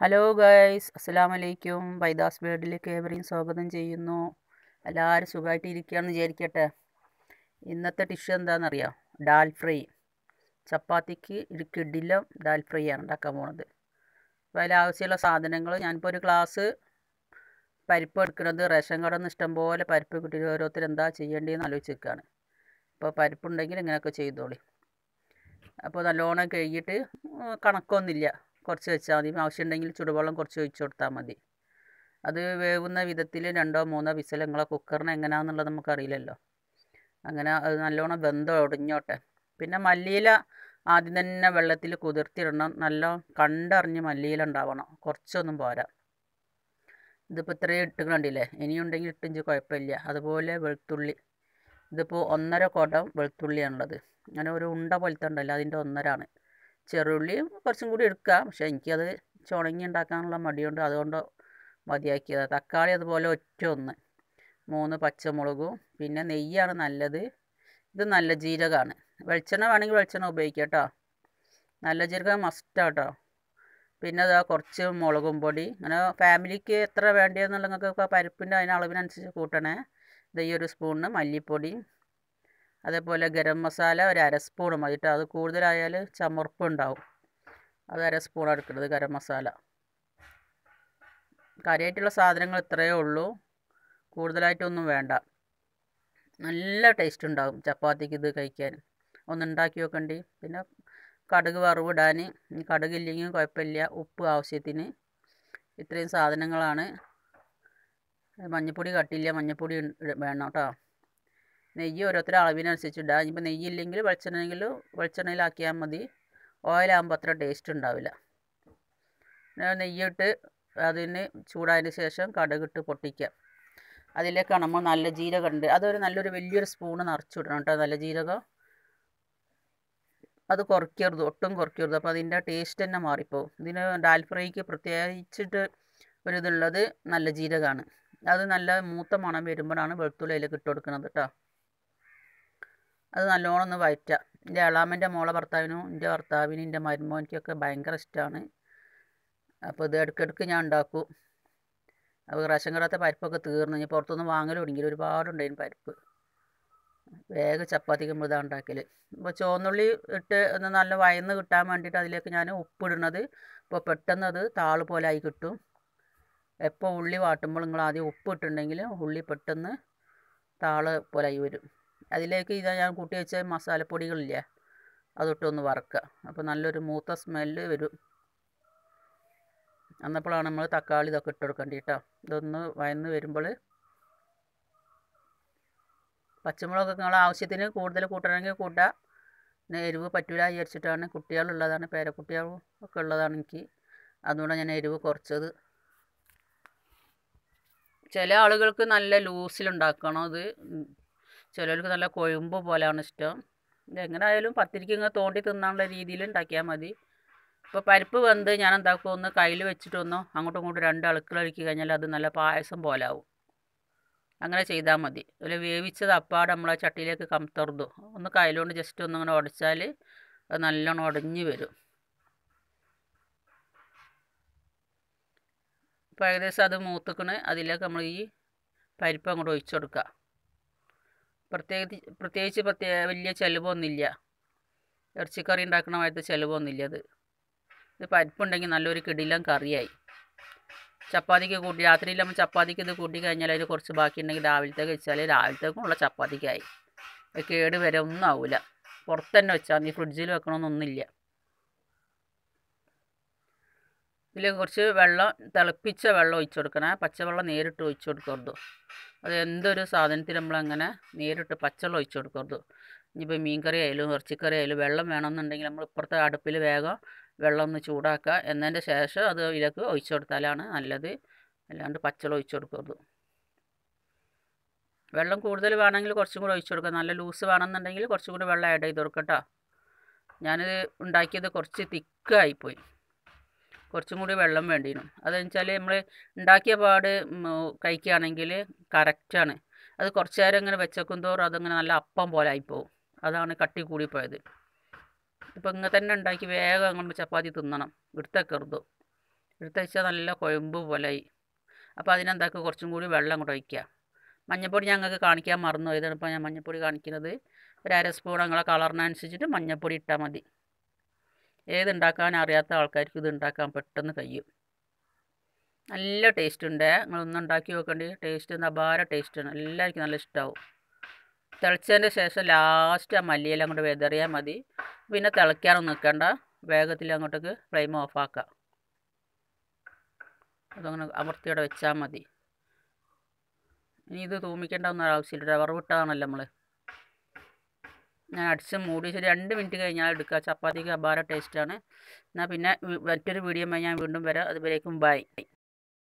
hello guys അസ്സലാമു അലൈക്കും ബൈദാസ് വേർഡിലേക്ക് ഏവരെയും സ്വാഗതം ചെയ്യുന്നു എല്ലാവരും സുഖമായിട്ട് ഇരിക്കുകയാണെന്ന് വിചാരിക്കട്ടെ ഇന്നത്തെ ഡിഷ് എന്താണെന്നറിയാം ഡാൽ ഫ്രൈ ചപ്പാത്തിക്ക് ഒരു കിടിലം ഡാൽ ഫ്രൈ ആണ് ഉണ്ടാക്കാൻ പോണത് അപ്പോൾ അതിൽ ആവശ്യമുള്ള സാധനങ്ങൾ ഞാനിപ്പോൾ ഒരു ഗ്ലാസ് പരിപ്പ് എടുക്കുന്നത് റേഷൻ കടയിൽ നിന്ന് ഇഷ്ടംപോലെ പരിപ്പ് കിട്ടി ഓരോരുത്തർ എന്താ ചെയ്യേണ്ടതെന്ന് ആലോചിച്ച് നിൽക്കുകയാണ് അപ്പോൾ പരിപ്പുണ്ടെങ്കിൽ ഇങ്ങനെയൊക്കെ ചെയ്തോളി അപ്പോൾ നല്ലോണം കഴുകിയിട്ട് കണക്കൊന്നുമില്ല കുറച്ച് വെച്ചാൽ മതി ആവശ്യമുണ്ടെങ്കിൽ ചുടുവെള്ളം കുറച്ച് ഒഴിച്ച് കൊടുത്താൽ മതി അത് വേവുന്ന വിധത്തിൽ രണ്ടോ മൂന്നോ വിസിൽ നിങ്ങളെ കുക്കറിന് എങ്ങനെയാണെന്നുള്ളത് നമുക്കറിയില്ലല്ലോ അങ്ങനെ അത് നല്ലോണം വെന്തോ ഒടിഞ്ഞോട്ടെ പിന്നെ മല്ലിയില ആദ്യം തന്നെ വെള്ളത്തിൽ കുതിർത്തിടണം നല്ല കണ്ടറിഞ്ഞ് മല്ലിയില ഉണ്ടാവണം കുറച്ചൊന്നും പോരാ ഇതിപ്പോൾ ഇത്രയും ഇട്ട് കണ്ടില്ലേ ഇനിയുണ്ടെങ്കിൽ ഇട്ടിഞ്ച് കുഴപ്പമില്ല അതുപോലെ വെളുത്തുള്ളി ഇതിപ്പോൾ ഒന്നര കുടം വെളുത്തുള്ളിയാണുള്ളത് അങ്ങനെ ഒരു ഉണ്ട പോലത്തെ ഉണ്ടല്ലോ അതിൻ്റെ ഒന്നരാണ് ചെറുള്ളി കുറച്ചും കൂടി എടുക്കാം പക്ഷേ എനിക്കത് ചുണങ്ങി ഉണ്ടാക്കാനുള്ള മടിയുണ്ട് അതുകൊണ്ട് മതിയാക്കിയത് തക്കാളി അതുപോലെ ഒറ്റ ഒന്ന് മൂന്ന് പച്ചമുളകും പിന്നെ നെയ്യാണ് നല്ലത് ഇത് നല്ല ജീരകമാണ് വെളിച്ചെണ്ണ വേണമെങ്കിൽ വെളിച്ചെണ്ണ ഉപയോഗിക്കാം കേട്ടോ നല്ല ജീരകം മസ്റ്റാട്ടോ പിന്നെ അതാ കുറച്ച് മുളകും പൊടി അങ്ങനെ ഫാമിലിക്ക് എത്ര വേണ്ടതെന്നുള്ള നിങ്ങൾക്ക് പരിപ്പിൻ്റെ അതിന് അളവിനനുസരിച്ച് കൂട്ടണേ ഇത് ഈ ഒരു സ്പൂണിന് മല്ലിപ്പൊടി അതേപോലെ ഗരം മസാല ഒരു അര സ്പൂൺ മതി കേട്ടോ അത് കൂടുതലായാൽ ചമർപ്പ് ഉണ്ടാവും അത് അര സ്പൂൺ എടുക്കുന്നത് ഗരം മസാല കാര്യമായിട്ടുള്ള സാധനങ്ങൾ ഇത്രയേ ഉള്ളൂ കൂടുതലായിട്ടൊന്നും വേണ്ട നല്ല ടേസ്റ്റ് ഉണ്ടാവും ചപ്പാത്തിക്ക് ഇത് കഴിക്കാൻ ഒന്ന് ഉണ്ടാക്കി വെക്കണ്ടി പിന്നെ കടുക് വറവിടാൻ കടുക് ഇല്ലെങ്കിൽ കുഴപ്പമില്ല ഉപ്പ് ആവശ്യത്തിന് ഇത്രയും സാധനങ്ങളാണ് മഞ്ഞൾപ്പൊടി കട്ടില്ല മഞ്ഞൾപ്പൊടി വേണം കേട്ടോ നെയ്യ് ഓരോരുത്തരുടെ അളവിനനുസരിച്ച് ഇടുക ഇനിയിപ്പോൾ നെയ്യില്ലെങ്കിൽ വെളിച്ചെണ്ണയിൽ വെളിച്ചെണ്ണയിലാക്കിയാൽ മതി ഓയിലാകുമ്പോൾ അത്ര ടേസ്റ്റ് ഉണ്ടാവില്ല നെയ്യിട്ട് അതിന് ചൂടായതിന് ശേഷം കടുകിട്ട് പൊട്ടിക്കുക അതിലേക്ക് നമ്മൾ നല്ല ജീരകം ഉണ്ട് അതൊരു നല്ലൊരു വലിയൊരു സ്പൂണ് നിറച്ചിടണം കേട്ടോ നല്ല ജീരകം അത് കുറയ്ക്കരുത് ഒട്ടും കുറയ്ക്കരുത് അപ്പോൾ അതിൻ്റെ ടേസ്റ്റ് തന്നെ മാറിപ്പോവും ഇതിന് ഡാൽ ഫ്രൈക്ക് പ്രത്യേകിച്ചിട്ട് ഒരു ഇതുള്ളത് നല്ല ജീരകമാണ് അത് നല്ല മൂത്ത മണം വരുമ്പോഴാണ് വെളുത്തുള്ളി അതിലേക്ക് ഇട്ട് കൊടുക്കുന്നത് കേട്ടോ അത് നല്ലോണം ഒന്ന് വയറ്റുക എൻ്റെ എളാമൻ്റെ മോളെ ഭർത്താവിനും എൻ്റെ ഭർത്താവിനും എൻ്റെ മരുമോനിക്കൊക്കെ ഭയങ്കര ഇഷ്ടമാണ് അപ്പോൾ ഇത് ഇടയ്ക്കിടയ്ക്ക് ഞാൻ ഉണ്ടാക്കും അപ്പോൾ റേഷൻ കടത്തെ പരിപ്പൊക്കെ തീർന്നു ഞാൻ പുറത്തുനിന്ന് വാങ്ങൽ തുടങ്ങി ഒരുപാടുണ്ടായിരുന്നു പരിപ്പ് വേഗം ചപ്പാത്തിക്ക് മൃത ഉണ്ടാക്കൽ ഇപ്പോൾ ചുവന്നുള്ളി ഇട്ട് ഒന്ന് നല്ല വയന്ന് കിട്ടാൻ വേണ്ടിയിട്ട് അതിലേക്ക് ഞാൻ ഉപ്പിടുന്നത് ഇപ്പോൾ പെട്ടെന്ന് അത് താള് പോലെ ആയി കിട്ടും എപ്പോൾ ഉള്ളി വാട്ടുമ്പോൾ നിങ്ങൾ ആദ്യം ഉപ്പ് ഇട്ടുണ്ടെങ്കിൽ ഉള്ളി പെട്ടെന്ന് താള് പോലെ ആയി വരും അതിലേക്ക് ഇതാ ഞാൻ കൂട്ടി വെച്ച മസാലപ്പൊടികളില്ലേ അതൊട്ടൊന്ന് വറക്കുക അപ്പോൾ നല്ലൊരു മൂത്ത സ്മെല്ല് വരും അന്നപ്പോഴാണ് നമ്മൾ തക്കാളി ഇതൊക്കെ ഇട്ട് കൊടുക്കേണ്ടി കേട്ടോ ഇതൊന്ന് വയന്ന് വരുമ്പോൾ പച്ചമുളകൊക്കെ നിങ്ങൾ ആവശ്യത്തിന് കൂടുതൽ കൂട്ടണമെങ്കിൽ കൂട്ടുക പിന്നെ എരിവ് പറ്റൂല വിചാരിച്ചിട്ടാണ് കുട്ടികളുള്ളതാണ് പേരക്കുട്ടികളും ഒക്കെ ഉള്ളതാണ് എനിക്ക് അതുകൊണ്ടാണ് ഞാൻ എരിവ് കുറച്ചത് ചില ആളുകൾക്ക് നല്ല ലൂസിലുണ്ടാക്കണം അത് ചിലർക്ക് നല്ല കൊഴുമ്പ് പോലെയാണ് ഇഷ്ടം എങ്ങനെ ആയാലും പത്തിരിക്ക് ഇങ്ങനെ തോണ്ടി തിന്നാനുള്ള രീതിയിൽ ഉണ്ടാക്കിയാൽ മതി ഇപ്പോൾ പരിപ്പ് വെന്ത് ഞാൻ എന്താക്കും ഒന്ന് കയ്യിൽ വെച്ചിട്ടൊന്ന് അങ്ങോട്ടും ഇങ്ങോട്ടും രണ്ട് അളുക്കളൊഴുക്കി കഴിഞ്ഞാൽ അത് നല്ല പായസം പോലെ ആവും അങ്ങനെ ചെയ്താൽ മതി അതിൽ വേവിച്ചത് അപ്പാട് നമ്മൾ ആ ചട്ടിയിലേക്ക് കമത്തറുതു ഒന്ന് കയ്യിലുകൊണ്ട് ജസ്റ്റ് ഒന്ന് അങ്ങനെ ഉടച്ചാൽ അത് നല്ലോണം ഉടഞ്ഞ് വരും ഇപ്പോൾ ഏകദേശം അത് മൂത്തുക്കണ് അതിലേക്ക് നമ്മൾ ഈ പരിപ്പ് അങ്ങോട്ട് ഒഴിച്ചു കൊടുക്കുക പ്രത്യേകിച്ച് പ്രത്യേകിച്ച് പ്രത്യേക വലിയ ചിലവൊന്നുമില്ല ഇറച്ചിക്കറി ഉണ്ടാക്കുന്ന മാതിരത്തെ ചിലവൊന്നുമില്ല അത് ഇത് പരിപ്പുണ്ടെങ്കിൽ നല്ലൊരു കിടിലം കറിയായി ചപ്പാത്തിക്ക് കൂട്ടി രാത്രിയിൽ നമ്മൾ ചപ്പാത്തിക്ക് ഇത് കൂട്ടി കഴിഞ്ഞാൽ അതിൽ കുറച്ച് ബാക്കിയുണ്ടെങ്കിൽ രാവിലത്തേക്ക് വെച്ചാൽ രാവിലത്തേക്കുള്ള ചപ്പാത്തിക്കായി കേട് വരെ ഒന്നും ആവില്ല പുറത്ത് തന്നെ വെച്ചാൽ മതി ഫ്രിഡ്ജിൽ വെക്കണമെന്നൊന്നുമില്ല ഇതിൽ കുറച്ച് വെള്ളം തിളപ്പിച്ച വെള്ളം ഒഴിച്ചു കൊടുക്കണേ പച്ചവെള്ളം നേരിട്ട് ഒഴിച്ചു കൊടുക്കരുത് അത് എന്തൊരു സാധനത്തിൽ നമ്മളങ്ങനെ നേരിട്ട് പച്ചവെള്ളം ഒഴിച്ചു കൊടുക്കരുത് ഇനിയിപ്പോൾ മീൻകറി ആയാലും ഇറച്ചിക്കറി ആയാലും വെള്ളം വേണമെന്നുണ്ടെങ്കിൽ നമ്മൾ ഇപ്പുറത്തെ അടുപ്പിൽ വേഗം വെള്ളം ഒന്ന് ചൂടാക്കുക എന്നതിൻ്റെ ശേഷം അത് ഇതിലേക്ക് ഒഴിച്ചു കൊടുത്താലാണ് നല്ലത് അല്ലാണ്ട് പച്ചവെള്ളം ഒഴിച്ചു കൊടുക്കരുത് വെള്ളം കൂടുതൽ വേണമെങ്കിൽ കുറച്ചും കൂടി ഒഴിച്ചു കൊടുക്കുക നല്ല ലൂസ് വേണമെന്നുണ്ടെങ്കിൽ കുറച്ചും കൂടി വെള്ളം ആഡ് ചെയ്ത് കൊടുക്കട്ടോ ഞാനിത് ഉണ്ടാക്കിയത് കുറച്ച് തിക്കായിപ്പോയി കുറച്ചും കൂടി വെള്ളം വേണ്ടിയിരുന്നു അതെന്ന് വെച്ചാൽ നമ്മൾ ഉണ്ടാക്കിയ പാട് കഴിക്കുകയാണെങ്കിൽ കറക്റ്റാണ് അത് കുറച്ച് നേരം ഇങ്ങനെ വെച്ചേക്കും തോറും അതങ്ങനെ നല്ല അപ്പം പോലെ ആയിപ്പോവും അതാണ് കട്ടി കൂടിപ്പോയത് ഇപ്പം ഇങ്ങനെ തന്നെ ഉണ്ടാക്കി വേഗം അങ്ങോട്ട് ചപ്പാത്തി തിന്നണം എടുത്തേക്കരുത് എടുത്ത് വെച്ചാൽ നല്ല കൊഴുമ്പ് പോലെയായി അപ്പോൾ അതിനെന്താക്കുക കുറച്ചും കൂടി വെള്ളം അങ്ങോട്ട് ഒഴിക്കുക മഞ്ഞൾപ്പൊടി ഞങ്ങൾക്ക് കാണിക്കാൻ മറന്നു പോയതാണ് ഇപ്പോൾ ഞാൻ മഞ്ഞൾപ്പൊടി കാണിക്കുന്നത് ഒരു അര സ്പൂൺ നിങ്ങളെ കളറിനനുസരിച്ചിട്ട് മഞ്ഞൾപ്പൊടി ഇട്ടാൽ മതി ഏത് ഉണ്ടാക്കാൻ അറിയാത്ത ആൾക്കാർക്ക് ഇത് ഉണ്ടാക്കാൻ പെട്ടെന്ന് കഴിയും നല്ല ടേസ്റ്റ് ഉണ്ട് നിങ്ങളൊന്ന് ഉണ്ടാക്കി നോക്കേണ്ടി ടേസ്റ്റ് അപാര ടേസ്റ്റാണ് എല്ലാവർക്കും നല്ല ഇഷ്ടമാവും തിളച്ചതിൻ്റെ ശേഷം ലാസ്റ്റ് ആ മല്ലിയില അങ്ങോട്ട് വെതറിയാൽ മതി പിന്നെ തിളയ്ക്കാനൊന്നും നിൽക്കണ്ട വേഗത്തിൽ അങ്ങോട്ടേക്ക് ഫ്ലെയിം ഓഫാക്കാം അതങ്ങനെ അമർത്തിയോടെ വെച്ചാൽ മതി ഇനി ഇത് തൂമിക്കേണ്ട ഒന്നും ആവശ്യമില്ല വറവിട്ടതാണല്ലോ നമ്മൾ ഞാൻ അടിച്ച് മൂടി വെച്ച് രണ്ട് മിനിറ്റ് കഴിഞ്ഞാൽ എടുക്കുക ചപ്പാത്തിക്ക് അപാര ടേസ്റ്റാണ് എന്നാൽ പിന്നെ മറ്റൊരു വീഡിയോ ഞാൻ വീണ്ടും വരാം അതുവരേക്കും ബൈ